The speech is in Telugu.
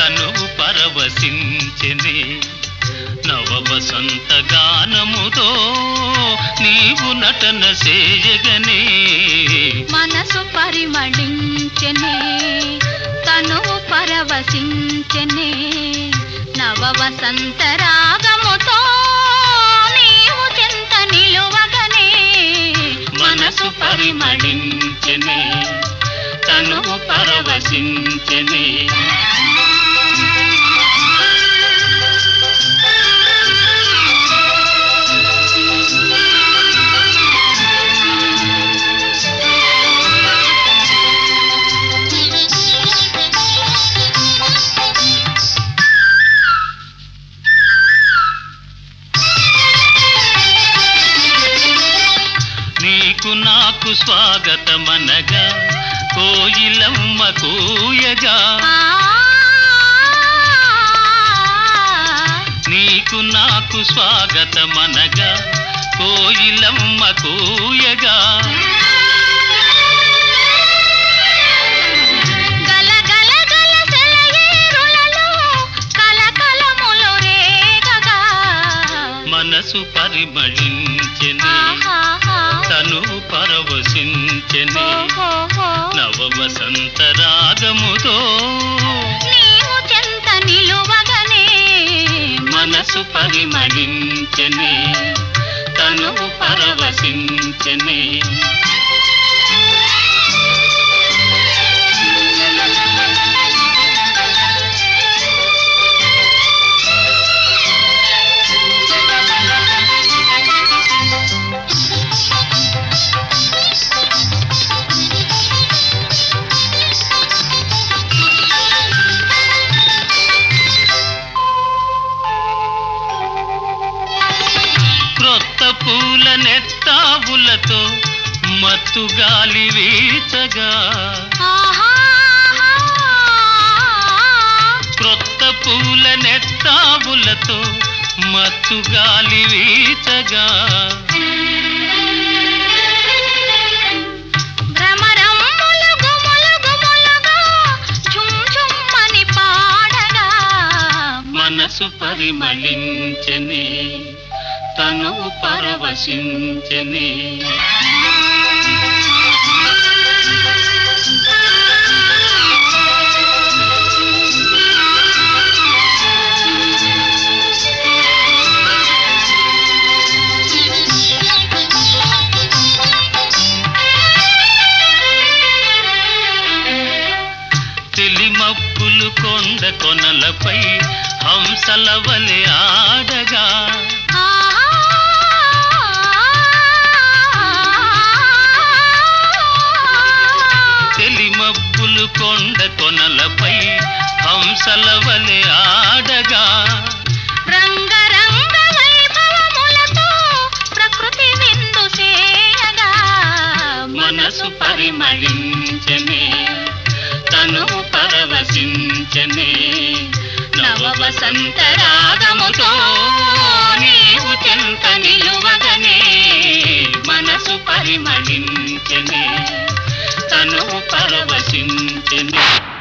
తనువు పరవశించెనే నవ వసంత గానముతో నీవు నటన చేయగనే మనసు పరిమళించెనే తనువు పరవశించెనే నవ వసంత రాగముతో నీవు చింత నిలువగనే మనసు పరిమళించెనే తనువు పరవశించెనే నీకు నాకు స్వాగతమనగా కోయిలమ్మ కూయగా ఆ నీకు నాకు స్వాగతమనగా కోయిలమ్మ కూయగా గల గల గల సెలయేరులలో కలకలములు రేగగా మనసు పరిమళించెనే ఆహాహా. తను పరవశించెనే ఓహోహో. నవ వసంత రాగముతో నీవు చెంత నిలువగనే మనసు పరిమళించెనే తను పరవశించెనే క్రొత్త పూల నెత్తావులతో మత్తు గాలి వీచగా ఆహాహా. క్రొత్త పూల నెత్తావులతో మత్తు గాలి వీచగా భ్రమరమ్ములు గుములు గుములుగా ఝుమ్ ఝుమ్మని పాడగా మనసు పరిమళించని తను పరవశించని తెలిమప్పులు కొండ కొనలపై హంసల వలె ఆడగా తెలిమప్పులు కొండ కొనలపై హంసల వలె ఆడగా రంగరంగ వైభవములతో ప్రకృతి విందు చేయగా మనసు పరిమళించనే తను పరవశించనే నవ వసంత రాగముతో నీవు చెంత నిలువగనే మనసు పరిమళించనే తను పరవశించనే